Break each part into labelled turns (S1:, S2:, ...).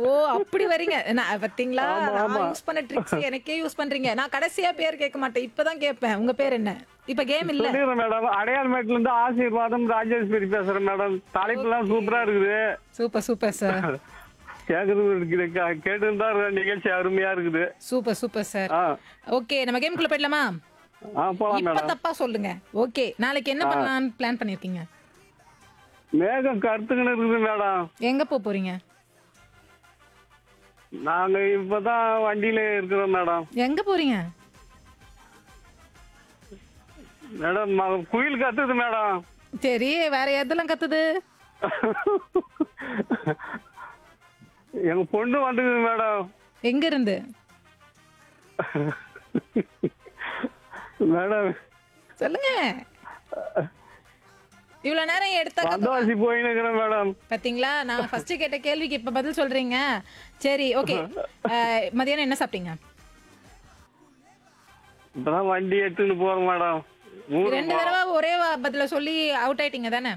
S1: ஓ அப்படி வரீங்க நான் பாத்தீங்களா நான் யூஸ் பண்ண ட்ரிக்ஸ் எனக்கே யூஸ் பண்றீங்க நான் கடைசியா பேர் கேட்க மாட்டேன் இப்பதான் கேட்பேன் உங்க பேர் என்ன இப்ப கேம் இல்ல
S2: சொல்லிடுறேன் மேடம் அடையாளமேட்ல இருந்து ஆசீர்வாதம் ராஜேஸ்வரி பேசுறேன் மேடம் தலைப்புலாம் சூப்பரா இருக்குது
S1: சூப்பர் சூப்பர் சார்
S2: கேக்குறது இருக்குது கேட்டு இருந்தா நிகழ்ச்சி அருமையா இருக்குது
S1: சூப்பர் சூப்பர் சார்
S2: ஆ
S1: ஓகே நம்ம கேம்குள்ள போயிடலாமா
S2: ஆ போலாம்
S1: இப்ப
S2: மேடம்
S1: தப்பா சொல்லுங்க ஓகே நாளைக்கு என்ன பண்ணலாம்னு பிளான் பண்ணிருக்கீங்க
S2: மேகம் கருத்துக்கின்னு இருக்குது மேடம்
S1: எங்க போக போறீங்க
S2: நாங்க இப்பதான் வண்டியில இருக்கிறோம் மேடம்
S1: எங்க போறீங்க
S2: மேடம் ம- குயில் கத்துது மேடம்
S1: சரி வேற எதெல்லாம் கத்துது
S2: எங்க பொண்ணு வந்துக்குது மேடம்
S1: எங்க இருந்து
S2: மேடம்
S1: சொல்லுங்க இவ்வளவு நேரம் எடுத்தா
S2: வந்தவாசி போயின்னு இருக்கிறேன் மேடம்
S1: பாத்தீங்களா நான் ஃபர்ஸ்ட் கேட்ட கேள்விக்கு இப்ப பதில் சொல்றீங்க சரி ஓகே மதியானம் என்ன சாப்பிட்டீங்க
S2: இப்பதான் வண்டி எடுத்துன்னு போறோம் மேடம் ஊருக்கு
S1: ரெண்டு தடவை ஒரே வா- பதில சொல்லி அவுட் ஆயிட்டீங்க தானே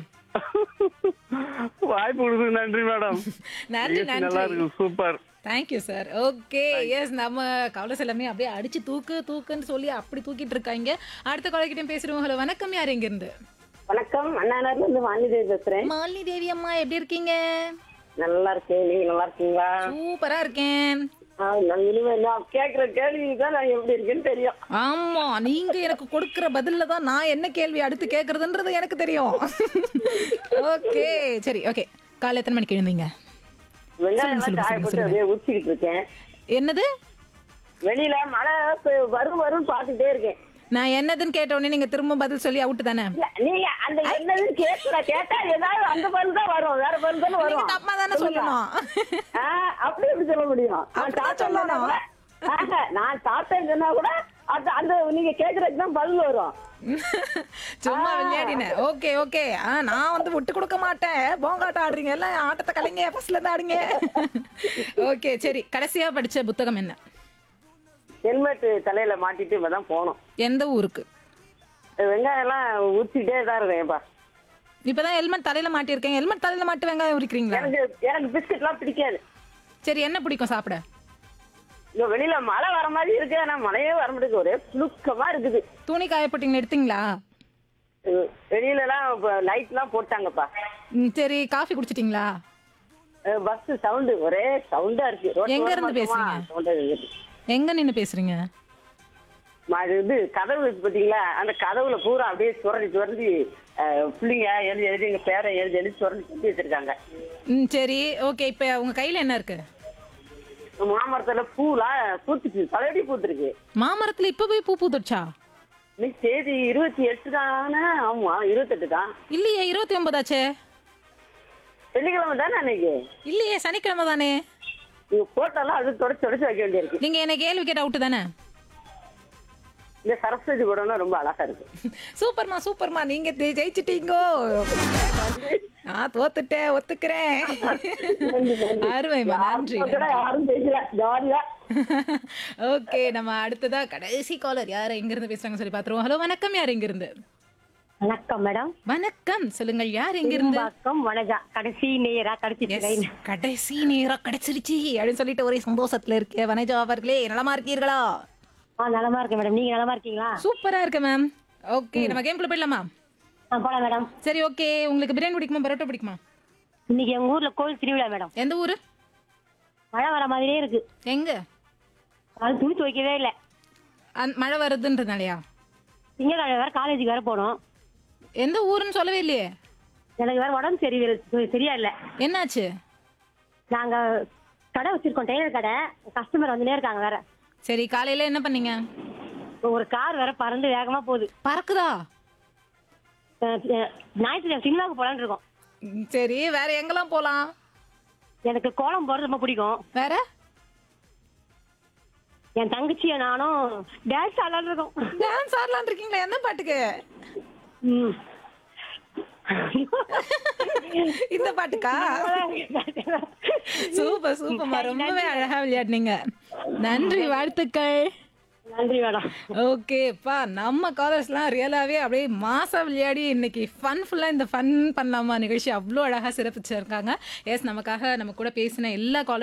S2: வாய்ப்பு கொடுத்தது நன்றி மேடம்
S1: நன்றி
S2: நிகழ்ச்சி நல்லா
S1: நன்றி
S2: இருக்கு super
S1: thank you sir okay yes நம்ம கவலை எல்லாமே அப்படியே அடிச்சு தூக்கு தூக்குன்னு சொல்லி அப்படி தூக்கிட்டு இருக்காங்க அடுத்த கொலைக்கிட்டையும் பேசுறோம் ஹலோ வணக்கம் யார் எங்க இருந்து
S3: வணக்கம் அண்ணாநகர்ல இருந்து வாணிதேவி பேசுறேன்
S1: மாலினி தேவி அம்மா எப்படி இருக்கீங்க
S3: நல்லா இருக்கேன் நீங்க நல்லா இருக்கீங்களா
S1: சூப்பரா இருக்கேன்
S3: ஆ, நான் இனிமே நான் கேக்குற கேள்வி தான் நான் எப்படி இருக்கேன்னு தெரியும்
S1: ஆமா நீங்க எனக்கு கொடுக்கிற பதில்ல தான் நான் என்ன கேள்வி அடுத்து கேக்குறதுன்றது எனக்கு தெரியும் ஓகே சரி ஓகே காலை எத்தனை மணிக்கு எழுந்தீங்க
S3: வெங்காயம்
S1: சொல்லுங்க,
S3: காய
S1: சொல்லுங்க,
S3: போட்டு
S1: சொல்லுங்க.
S3: அப்படியே உச்சிக்கிட்டு இருக்கேன்
S1: என்னது
S3: வெளியில மழை பெ- வரும் வரும்னு பாத்துட்டே இருக்கேன்
S1: நான் என்னதுன்னு கேட்ட உடனே நீங்க திரும்ப பதில் சொல்லி அவுட்டு தானே
S3: இல்ல, நீங்க அந்த என்னதுன்னு கேட்கல கேட்டா ஏதாவது அந்த பதில் தான் வரும் வேற பதில் தானே
S1: நீங்க
S3: வரும்
S1: தப்பா தானே சொல்லணும்
S3: ஆ, அப்படி எப்படி சொல்ல முடியும் நான்
S1: அப்படிதான்
S3: சாப்பிட்டேன்னா
S1: சொல்லணும்.
S3: கூட ஆஹா, நான் சாப்பிட்டேன்னு சொன்னா கூட அந்த அந்த நீங்க கேக்குறதுக்கு தான் பதில் வரும்
S1: சும்மா விளையாடினேன் ஓகே ஓகே ஆ நான் வந்து விட்டு கொடுக்க மாட்டேன் போங்காட்டம் ஆடுறீங்க எல்லாம் ஆட்டத்தை கலைங்க ஃபர்ஸ்ட்ல இருந்து ஆடுங்க ஓகே சரி கடைசியா படிச்ச புத்தகம் என்ன
S3: ஹெல்மெட் தலையில மாட்டிட்டு இப்பதான் போனோம்
S1: எந்த ஊருக்கு
S3: வெங்காயம் எல்லாம் ஊத்திட்டே தான் இருக்கேன்ப்பா
S1: இப்பதான் ஹெல்மெட் தலையில மாட்டியிருக்கேன் ஹெல்மெட் தலையில மாட்டி வெங்காயம் உரிக்கிறீங்களா
S3: எனக்கு எனக்கு பிஸ்கட் எல்லாம் பிடிக்காது
S1: சரி என்ன பிடிக்கும் சாப்பிட
S3: இங்க வெளியில மழை வர மாதிரி இருக்கு ஆனா மழையே வர மாட்டேங்குது ஒரே புழுக்கமா இருக்குது
S1: துணி காய போட்டீங்க எடுத்தீங்களா
S3: அஹ் வெளியில எல்லாம் லைட் எல்லாம் போட்டாங்கப்பா
S1: ம், சரி காஃபி குடிச்சிட்டீங்களா
S3: பஸ் சவுண்டு ஒரே சவுண்டா இருக்கு ரோட்டு
S1: எங்க
S3: ஓரமா
S1: இருந்து
S3: இருக்குமா,
S1: பேசுறீங்க?
S3: sound ஆ இருக்குது.
S1: எங்க நின்னு பேசுறீங்க
S3: ம- அது இது கதவு இருக்கு பாத்தீங்களா அந்த கதவுல பூரா அப்படியே சுரண்டி சுரண்டி அஹ், பிள்ளைங்க எழுதி எழுதி எங்க பேரை எழுதி எழுதி சுரண்டி சுத்தி வச்சிருக்காங்க
S1: ம் சரி ஓகே இப்போ உங்க கையில என்ன இருக்கு
S3: மாமரத்துல பூலாம் பூத்துச்சு தலையடி பூத்துருக்கு
S1: மாமரத்துல இப்ப போய் பூ பூத்துடுச்சா
S3: இன்னைக்கு தேதி இருபத்தி எட்டு தானே ஆமா இருபத்தெட்டு தான்
S1: இல்லையே இருபத்தி ஒன்பதாச்சே
S3: வெள்ளிக்கிழமை தானே அன்னைக்கு
S1: இல்லையே சனிக்கிழமை தானே
S3: நீங்க போட்டோலாம் அது தொடச்சு தொடச்சு வைக்க வேண்டியிருக்கு
S1: நீங்க என்ன கேள்வி கேட்ட அவுட்டு தானே
S3: இந்த சரஸ்வதி படம்னா ரொம்ப அழகா இருக்கு
S1: சூப்பர்மா சூப்பர்மா நீங்க ஜெ- ஜெயிச்சிட்டீங்கோ நான் தோத்துட்டேன் ஒத்துக்கிறேன் அருமைமா நன்றி
S3: யாரும் கூட யாரும் பேசல ஜாலியா
S1: ஓகே நம்ம அடுத்ததா கடைசி காலர் யார் எங்க இருந்து பேசுறாங்க சொல்லி பாத்துருவோம் ஹலோ வணக்கம் யார் எங்க இருந்து
S4: வணக்கம் மேடம்
S1: வணக்கம் சொல்லுங்கள் யார் எங்க இருந்து
S4: வணக்கம் வணக்கம் கடைசி நேரா கடைசி
S1: Yes,
S4: ட்ரெயின்
S1: கடைசி நேரம் கிடைச்சிருச்சு அப்படின்னு சொல்லிட்டு ஒரே சந்தோஷத்துல இருக்கேன் வனஜா அவர்களே நலமா இருக்கீர்களா
S4: ஆ நலமா இருக்கேன் மேடம் நீங்க நலமா இருக்கீங்களா
S1: சூப்பரா இருக்கு மேம் ஓகே நம்ம கேம்குள்ள போயிடலாமா
S4: ஆ போலாம் மேடம்
S1: சரி ஓகே உங்களுக்கு பிரியாணி பிடிக்குமா பரோட்டா பிடிக்குமா
S4: இன்னைக்கு எங்க ஊர்ல கோவில் திருவிழா மேடம்
S1: எந்த ஊரு
S4: மழை வர மாதிரியே இருக்கு
S1: எங்க
S4: அது துணி துவைக்கவே இல்லை
S1: அந் மழை வருதுன்றதுனாலயா
S4: திங்கக்கிழமை வேற காலேஜுக்கு வேற போகணும்
S1: எந்த ஊருன்னு சொல்லவே இல்லையே
S4: எனக்கு வேற உடம்பு சரி சரியா இல்ல
S1: என்னாச்சு
S4: நாங்க கடை வச்சிருக்கோம் டெய்லர் கடை கஸ்டமர் வந்துனே இருக்காங்க வேற
S1: சரி காலையில என்ன பண்ணீங்க
S4: ஒரு கார் வேற பறந்து வேகமா போகுது
S1: பறக்குதா
S4: அஹ், அஹ், ஞாயிற்றுக்கிழமை சினிமாவுக்கு போலான்னு இருக்கோம்
S1: ம், சரி வேற எங்கெல்லாம் போலாம்
S4: எனக்கு கோலம் போறது ரொம்ப பிடிக்கும்
S1: வேற
S4: என் தங்கச்சியும் நானும் டான்ஸ் ஆடலான்னு இருக்கோம்
S1: டான்ஸ் ஆடலான் இருக்கீங்களா என்ன பாட்டுக்கு
S4: ம்.
S1: இந்த பாட்டுக்கா சூப்பர் சூப்பர்மா ரொம்பவே அழகா விளையாடுனீங்க நன்றி வாழ்த்துக்கள்
S4: நன்றி மேடம்
S1: ஓகேப்பா நம்ம காலர்ஸ்லாம் ரியலாகவே அப்படியே மாசா விளையாடி இன்னைக்கு ஃபன் ஃபுல்லாக இந்த ஃபன் பண்ணலாமா நிகழ்ச்சி அவ்வளோ அழகாக சிறப்பிச்சிருக்காங்க எஸ் நமக்காக நம்ம கூட பேசின எல்லா காலர்